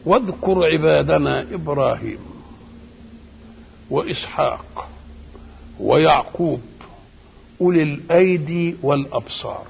واذكر عبادنا ابراهيم واسحاق ويعقوب اولي الايدي والابصار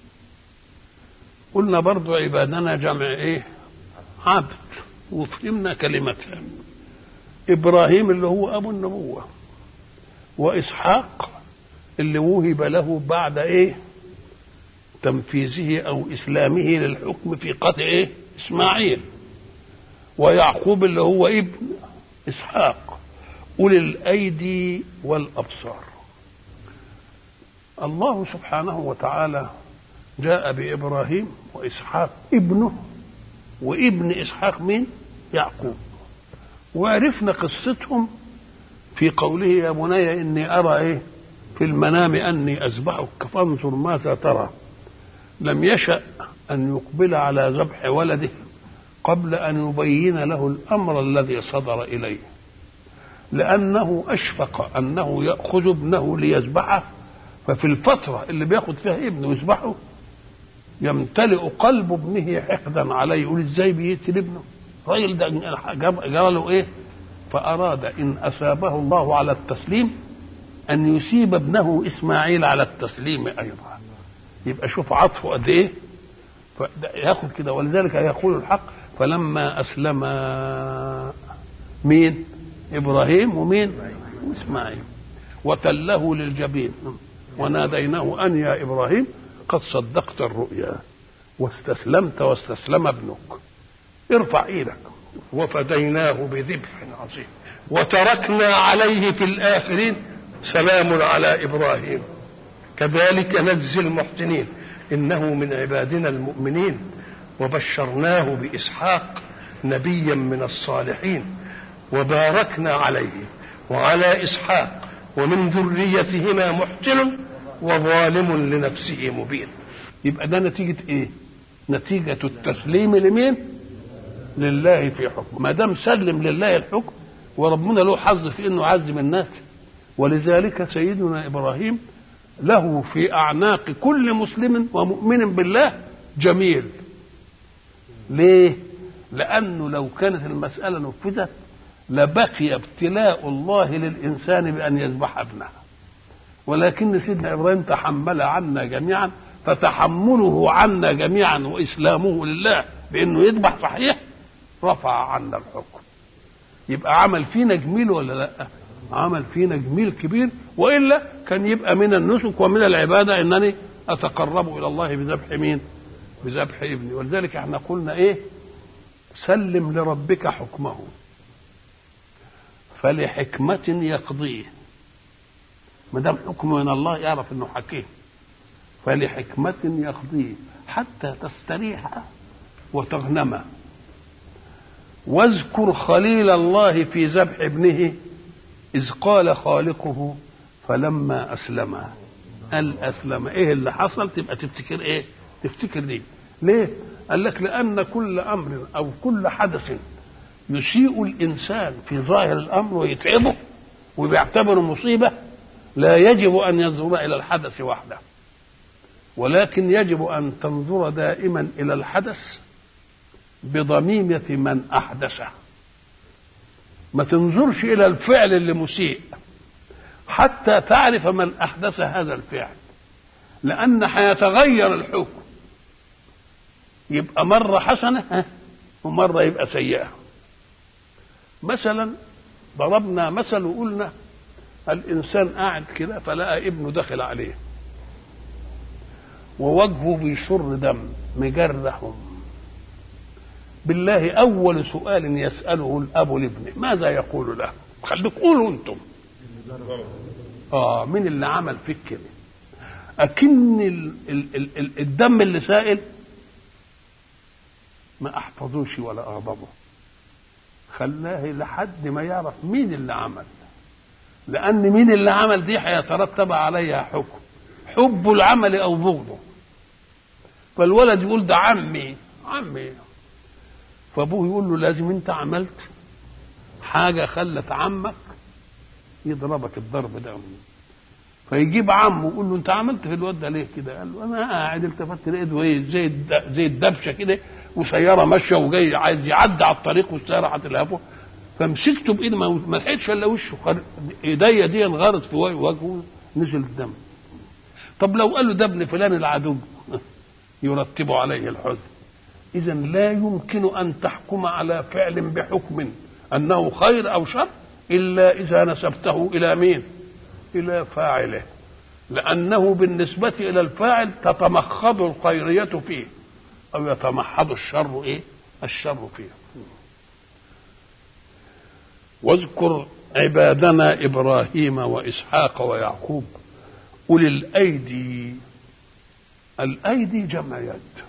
قلنا برضو عبادنا جمع ايه عبد وفهمنا كلمتها ابراهيم اللي هو ابو النبوه واسحاق اللي وهب له بعد ايه تنفيذه او اسلامه للحكم في قتل ايه اسماعيل ويعقوب اللي هو ابن اسحاق اولي الايدي والابصار الله سبحانه وتعالى جاء بابراهيم واسحاق ابنه وابن اسحاق مين يعقوب وعرفنا قصتهم في قوله يا بني اني ارى ايه في المنام اني اذبحك فانظر ماذا ترى لم يشا ان يقبل على ذبح ولده قبل ان يبين له الامر الذي صدر اليه لانه اشفق انه ياخذ ابنه ليذبحه ففي الفتره اللي بياخد فيها ابنه يذبحه يمتلئ قلب ابنه حقدا عليه يقول ازاي بيقتل ابنه الراجل ده جرى له ايه فاراد ان اثابه الله على التسليم ان يسيب ابنه اسماعيل على التسليم ايضا يبقى شوف عطفه قد ايه ياخد كده ولذلك يقول الحق فلما اسلم مين ابراهيم ومين اسماعيل وتله للجبين وناديناه ان يا ابراهيم قد صدقت الرؤيا واستسلمت واستسلم ابنك ارفع ايدك وفديناه بذبح عظيم وتركنا عليه في الاخرين سلام على ابراهيم كذلك نجزي المحسنين انه من عبادنا المؤمنين وبشرناه باسحاق نبيا من الصالحين وباركنا عليه وعلى اسحاق ومن ذريتهما محسن وظالم لنفسه مبين يبقى ده نتيجة ايه نتيجة التسليم لمين لله في حكم ما دام سلم لله الحكم وربنا له حظ في انه عزم الناس ولذلك سيدنا ابراهيم له في اعناق كل مسلم ومؤمن بالله جميل ليه لانه لو كانت المساله نفذت لبقي ابتلاء الله للانسان بان يذبح ابنه ولكن سيدنا ابراهيم تحمل عنا جميعا فتحمله عنا جميعا واسلامه لله بانه يذبح صحيح رفع عنا الحكم يبقى عمل فينا جميل ولا لا عمل فينا جميل كبير والا كان يبقى من النسك ومن العباده انني اتقرب الى الله بذبح مين بذبح ابني ولذلك احنا قلنا ايه سلم لربك حكمه فلحكمة يقضيه ما دام حكم من الله يعرف انه حكيم فلحكمة يقضيه حتى تستريح وتغنم واذكر خليل الله في ذبح ابنه إذ قال خالقه فلما أسلم قال أسلم إيه اللي حصل تبقى تفتكر إيه تفتكر دي ليه قال لك لأن كل أمر أو كل حدث يسيء الإنسان في ظاهر الأمر ويتعبه وبيعتبره مصيبة لا يجب أن ينظر إلى الحدث وحده ولكن يجب أن تنظر دائما إلى الحدث بضميمة من أحدثه ما تنظرش إلى الفعل اللي مسيء حتى تعرف من أحدث هذا الفعل لأن هيتغير الحكم يبقى مرة حسنة ومرة يبقى سيئة مثلا ضربنا مثل وقلنا الإنسان قاعد كده فلقى ابنه دخل عليه ووجهه بيشر دم مجرح بالله أول سؤال يسأله الأب لابنه ماذا يقول له خليك قولوا أنتم آه مين اللي عمل فيك كده أكن ال ال ال ال الدم اللي سائل ما أحفظوش ولا أغضبه خلاه لحد ما يعرف مين اللي عمل لأن مين اللي عمل دي هيترتب عليها حكم حب العمل أو بغضه فالولد يقول ده عمي عمي فابوه يقول له لازم انت عملت حاجه خلت عمك يضربك الضرب ده فيجيب عمه يقول له انت عملت في الواد ده ليه كده؟ قال له انا قاعد التفت لقيته ايه زي زي الدبشه كده وسياره ماشيه وجاي عايز يعدي على الطريق والسياره هتلهفه فمسكته بايدي ما لحقتش الا وشه ايديا دي انغرت في وجهه نزل الدم طب لو قال له ده ابن فلان العدو يرتب عليه الحزن اذا لا يمكن ان تحكم على فعل بحكم انه خير او شر الا اذا نسبته الى مين الى فاعله لانه بالنسبه الى الفاعل تتمخض الخيريه فيه او يتمحض الشر ايه الشر فيه واذكر عبادنا ابراهيم واسحاق ويعقوب اولي الايدي الايدي جمع يد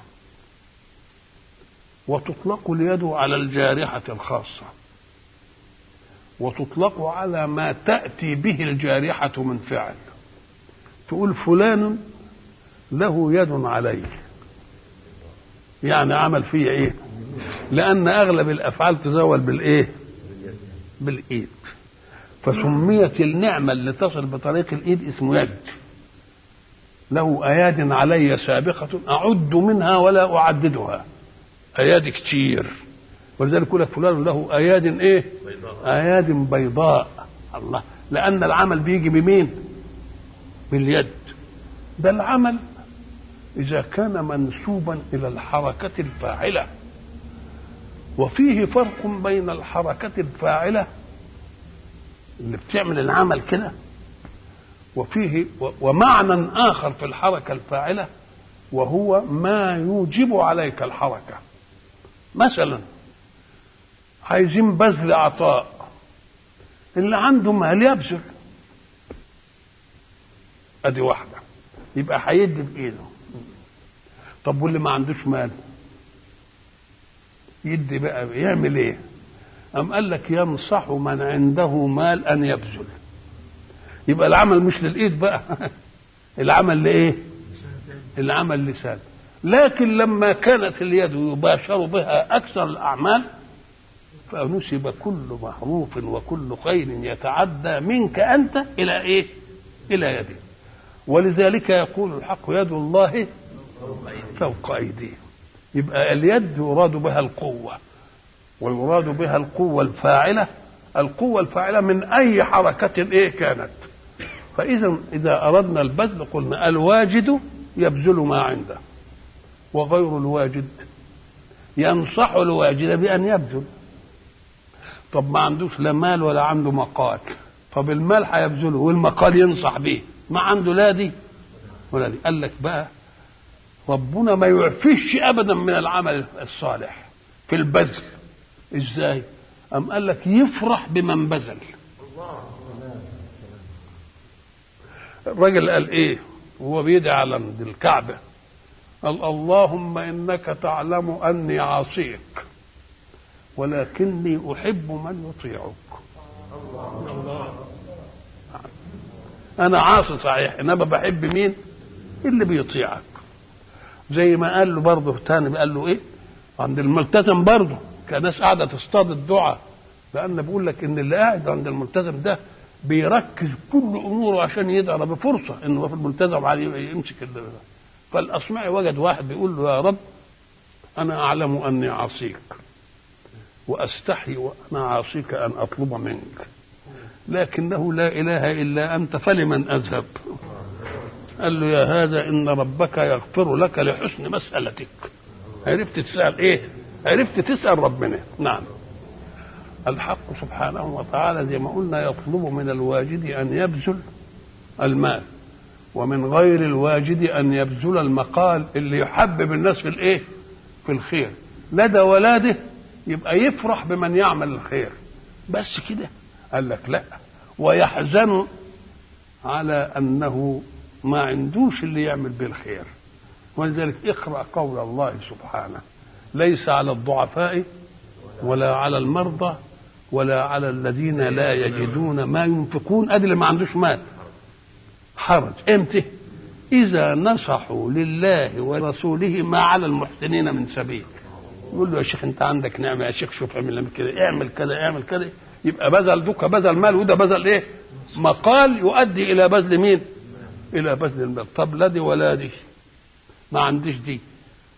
وتطلق اليد على الجارحه الخاصه وتطلق على ما تاتي به الجارحه من فعل تقول فلان له يد عليه يعني عمل فيه ايه لان اغلب الافعال تزول بالايه بالايد فسميت النعمه اللي تصل بطريق الايد اسمه يد له اياد علي سابقه اعد منها ولا اعددها اياد كتير ولذلك يقول لك فلان له اياد ايه اياد بيضاء الله لان العمل بيجي بمين باليد ده العمل اذا كان منسوبا الى الحركه الفاعله وفيه فرق بين الحركه الفاعله اللي بتعمل العمل كده وفيه ومعنى اخر في الحركه الفاعله وهو ما يوجب عليك الحركه مثلا عايزين بذل عطاء اللي عنده مال يبذل ادي واحده يبقى هيدي بايده طب واللي ما عندوش مال يدي بقى يعمل ايه أم قال لك ينصح من عنده مال أن يبذل يبقى العمل مش للإيد بقى العمل لإيه العمل لسان لكن لما كانت اليد يباشر بها أكثر الأعمال فنسب كل معروف وكل خير يتعدى منك أنت إلى إيه إلى يده ولذلك يقول الحق يد الله فوق أيديهم يبقى اليد يراد بها القوة ويراد بها القوة الفاعلة القوة الفاعلة من أي حركة إيه كانت فإذا إذا أردنا البذل قلنا الواجد يبذل ما عنده وغير الواجد ينصح الواجد بأن يبذل طب ما عندوش لا مال ولا عنده مقال طب المال هيبذله والمقال ينصح به ما عنده لا دي ولا دي قال لك بقى ربنا ما يعفيش ابدا من العمل الصالح في البذل ازاي ام قال لك يفرح بمن بذل الراجل قال ايه وهو بيدعي على الكعبه قال اللهم انك تعلم اني عاصيك ولكني احب من يطيعك الله انا عاصي صحيح انما بحب مين اللي بيطيعك زي ما قال له برضه تاني قال له ايه عند الملتزم برضه كان ناس قاعده تصطاد الدعاء لان بيقول لك ان اللي قاعد عند الملتزم ده بيركز كل اموره عشان يدعى بفرصه انه في الملتزم عليه يمسك فالاصمعي وجد واحد بيقول له يا رب انا اعلم اني عصيك واستحي وانا عاصيك ان اطلب منك لكنه لا اله الا انت فلمن اذهب قال له يا هذا ان ربك يغفر لك لحسن مسالتك عرفت تسال ايه عرفت تسال ربنا نعم الحق سبحانه وتعالى زي ما قلنا يطلب من الواجد ان يبذل المال ومن غير الواجد ان يبذل المقال اللي يحبب الناس في الايه في الخير لدى ولاده يبقى يفرح بمن يعمل الخير بس كده قال لك لا ويحزن على انه ما عندوش اللي يعمل به الخير ولذلك اقرا قول الله سبحانه ليس على الضعفاء ولا على المرضى ولا على الذين لا يجدون ما ينفقون ادي اللي ما عندوش مال حرج امتى اذا نصحوا لله ورسوله ما على المحسنين من سبيل يقول له يا شيخ انت عندك نعمه يا شيخ شوف اعمل كده اعمل كذا اعمل كذا يبقى بذل دوكا بذل مال وده بذل ايه مقال يؤدي الى بذل مين الى بذل المال طب لا دي ولا دي ما عنديش دي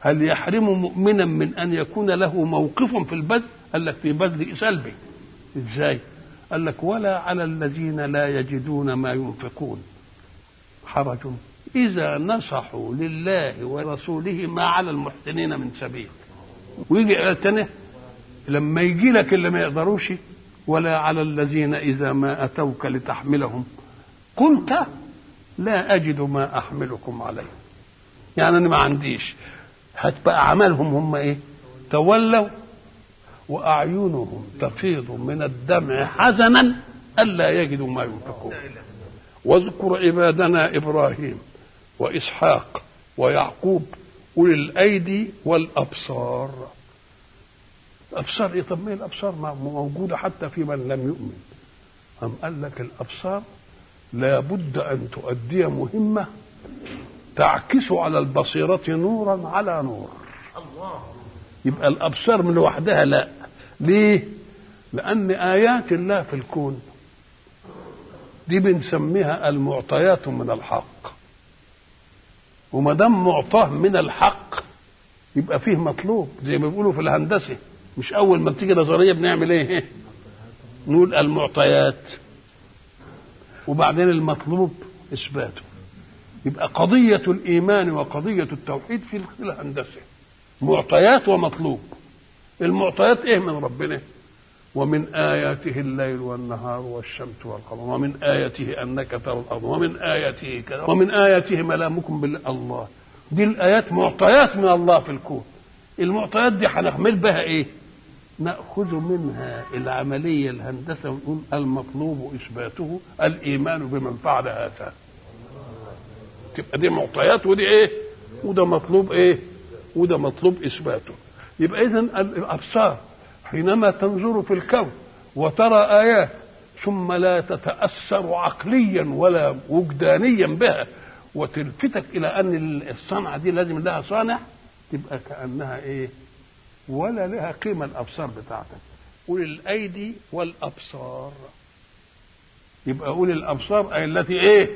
هل يحرم مؤمنا من ان يكون له موقف في البذل قال لك في بذل سلبي ازاي قال لك ولا على الذين لا يجدون ما ينفقون حرج إذا نصحوا لله ورسوله ما على المحسنين من سبيل ويجي آية تانية لما يجي لك اللي ما يقدروش ولا على الذين إذا ما أتوك لتحملهم قلت لا أجد ما أحملكم عليه يعني أنا ما عنديش هتبقى أعمالهم هم إيه تولوا وأعينهم تفيض من الدمع حزنا ألا يجدوا ما ينفقون واذكر عبادنا إبراهيم وإسحاق ويعقوب أولي الأيدي والأبصار الأبصار إيه طب ما الأبصار موجودة حتى في من لم يؤمن أم قال لك الأبصار لابد أن تؤدي مهمة تعكس على البصيرة نورا على نور الله يبقى الأبصار من لوحدها لا ليه؟ لأن آيات الله في الكون دي بنسميها المعطيات من الحق وما دام معطاه من الحق يبقى فيه مطلوب زي ما بيقولوا في الهندسه مش اول ما بتيجي نظريه بنعمل ايه نقول المعطيات وبعدين المطلوب اثباته يبقى قضيه الايمان وقضيه التوحيد في الهندسه معطيات ومطلوب المعطيات ايه من ربنا ومن آياته الليل والنهار والشمس والقمر ومن آياته أنك ترى الأرض ومن آياته كذا ومن آياته ملامكم بالله دي الآيات معطيات من الله في الكون المعطيات دي هنعمل بها إيه؟ نأخذ منها العملية الهندسة ونقول المطلوب إثباته الإيمان بمن فعل هذا تبقى دي معطيات ودي إيه؟ وده مطلوب إيه؟ وده مطلوب إثباته يبقى إذا الأبصار حينما تنظر في الكون وترى آيات ثم لا تتأثر عقليا ولا وجدانيا بها وتلفتك إلى أن الصنعة دي لازم لها صانع تبقى كأنها إيه ولا لها قيمة الأبصار بتاعتك أولي الأيدي والأبصار يبقى أولي الأبصار أي التي إيه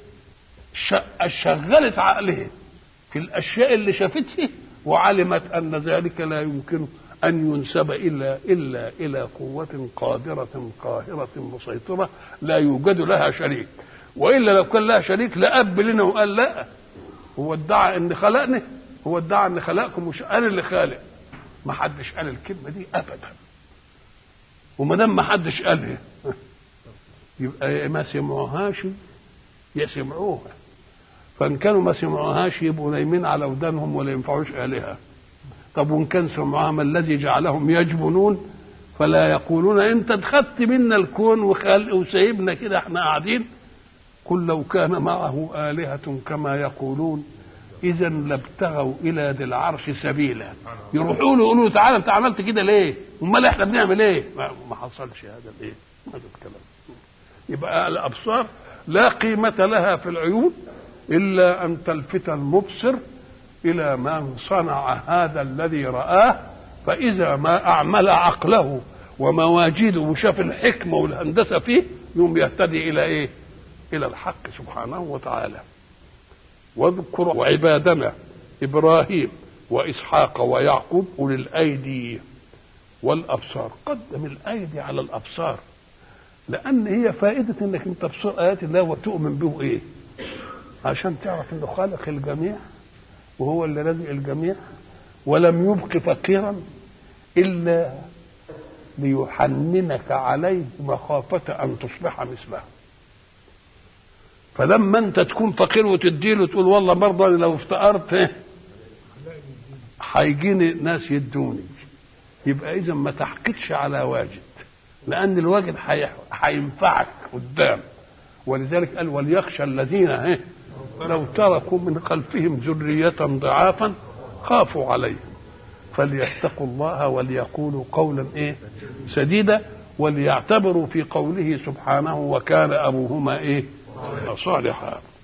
شغلت عقلها في الأشياء اللي شافتها وعلمت أن ذلك لا يمكن أن ينسب إلا إلا إلى قوة قادرة قاهرة مسيطرة لا يوجد لها شريك وإلا لو كان لها شريك لأب لنا وقال لا هو ادعى إن خلقني هو ادعى إن خلقكم مش أنا اللي خالق ما حدش قال الكلمة دي أبدا وما دام ما حدش قالها يبقى ما سمعوهاش يسمعوها فإن كانوا ما سمعوهاش يبقوا نايمين على ودانهم ولا ينفعوش آلهة طب وان كان سمعها ما الذي جعلهم يجبنون فلا يقولون انت اتخذت منا الكون وخلق وسايبنا كده احنا قاعدين قل لو كان معه آلهة كما يقولون إذا لابتغوا إلى ذي العرش سبيلا يروحوا له يقولوا تعالى أنت عملت كده ليه؟ أمال إحنا بنعمل إيه؟ ما حصلش هذا الإيه؟ هذا الكلام يبقى الأبصار لا قيمة لها في العيون إلا أن تلفت المبصر إلى من صنع هذا الذي رآه فإذا ما أعمل عقله ومواجده وشاف الحكمة والهندسة فيه يوم يهتدي إلى إيه؟ إلى الحق سبحانه وتعالى واذكر وعبادنا إبراهيم وإسحاق ويعقوب أولي الأيدي والأبصار قدم الأيدي على الأبصار لأن هي فائدة إنك أنت تبصر آيات الله وتؤمن به إيه؟ عشان تعرف إنه خالق الجميع وهو اللي رزق الجميع ولم يبق فقيرا الا ليحننك عليه مخافة أن تصبح مثله فلما أنت تكون فقير وتديله تقول والله برضه لو افتقرت هيجيني ناس يدوني يبقى إذا ما تحقدش على واجد لأن الواجد هينفعك قدام ولذلك قال وليخشى الذين لو تركوا من خلفهم ذرية ضعافا خافوا عليهم فليتقوا الله وليقولوا قولا ايه سديدا وليعتبروا في قوله سبحانه وكان ابوهما ايه صالحا